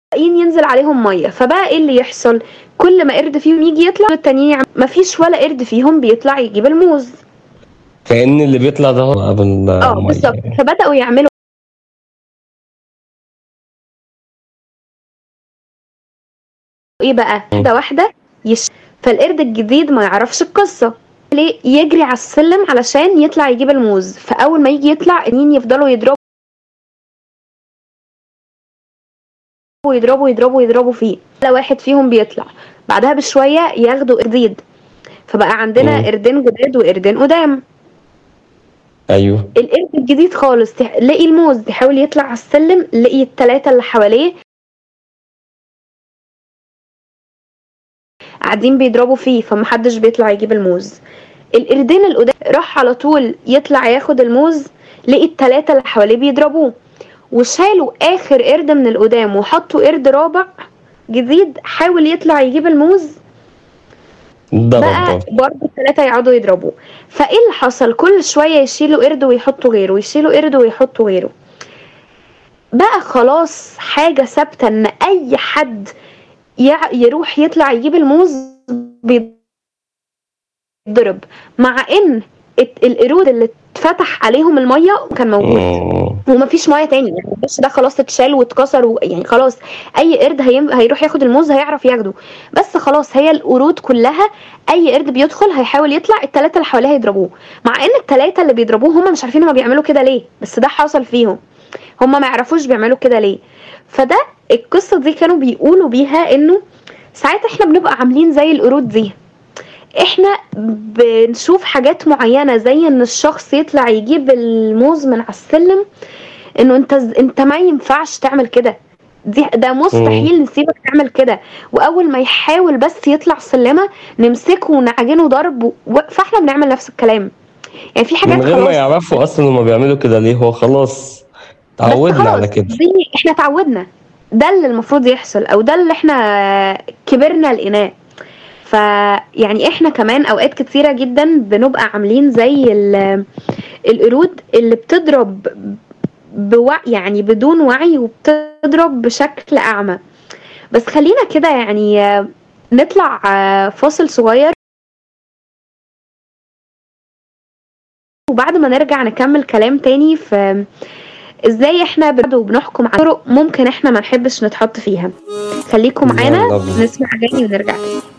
ينزل عليهم ميه فبقى ايه اللي يحصل كل ما قرد فيهم يجي يطلع التانيين يعم... مفيش ولا قرد فيهم بيطلع يجيب الموز كأن اللي بيطلع ده هو قبل اه بالظبط فبداوا يعملوا ايه بقى واحده واحده يش... فالقرد الجديد ما يعرفش القصه ليه يجري على السلم علشان يطلع يجيب الموز فاول ما يجي يطلع اتنين يفضلوا يضربوا يضربوا يضربوا يضربوا فيه لا واحد فيهم بيطلع بعدها بشويه ياخدوا جديد فبقى عندنا مم. قردين جداد وقردين قدام ايوه القرد الجديد خالص تح- لقي الموز يحاول يطلع على السلم لقي التلاتة اللي حواليه قاعدين بيضربوا فيه فمحدش بيطلع يجيب الموز القردين القدام راح على طول يطلع ياخد الموز لقي التلاتة اللي حواليه بيضربوه وشالوا اخر قرد من القدام وحطوا قرد رابع جديد حاول يطلع يجيب الموز ضرب بقى برضه. برضه الثلاثة يقعدوا يضربوه فايه اللي حصل كل شوية يشيلوا قرد ويحطوا غيره يشيلوا قرد ويحطوا غيره بقى خلاص حاجة ثابتة ان اي حد يع- يروح يطلع يجيب الموز بيتضرب مع ان الت- القرود اللي اتفتح عليهم المية كان موجود مم. ومفيش ميه تاني يعني الوش ده خلاص اتشال واتكسر و... يعني خلاص اي قرد هيم... هيروح ياخد الموز هيعرف ياخده بس خلاص هي القرود كلها اي قرد بيدخل هيحاول يطلع التلاتة اللي حواليه هيضربوه مع ان التلاتة اللي بيضربوه هم مش عارفين هما بيعملوا كده ليه بس ده حصل فيهم هم ما يعرفوش بيعملوا كده ليه فده القصة دي كانوا بيقولوا بيها انه ساعات احنا بنبقى عاملين زي القرود دي احنا بنشوف حاجات معينة زي ان الشخص يطلع يجيب الموز من على السلم انه انت انت ما ينفعش تعمل كده دي ده مستحيل نسيبك تعمل كده واول ما يحاول بس يطلع سلمه نمسكه ونعجنه ضرب و... فاحنا بنعمل نفس الكلام يعني في حاجات من غير ما خلاص يعرفوا اصلا هما بيعملوا كده ليه هو خلاص بس تعودنا خلاص على كده دي احنا اتعودنا ده اللي المفروض يحصل او ده اللي احنا كبرنا لقيناه فيعني احنا كمان اوقات كتيره جدا بنبقى عاملين زي ال- القرود اللي بتضرب بوعي يعني بدون وعي وبتضرب بشكل اعمى بس خلينا كده يعني آه، نطلع آه، فاصل صغير وبعد ما نرجع نكمل كلام تاني في ازاي احنا برضه بنحكم على طرق ممكن احنا ما نحبش نتحط فيها خليكم معانا يلا بينا. نسمع اغاني ونرجع تاني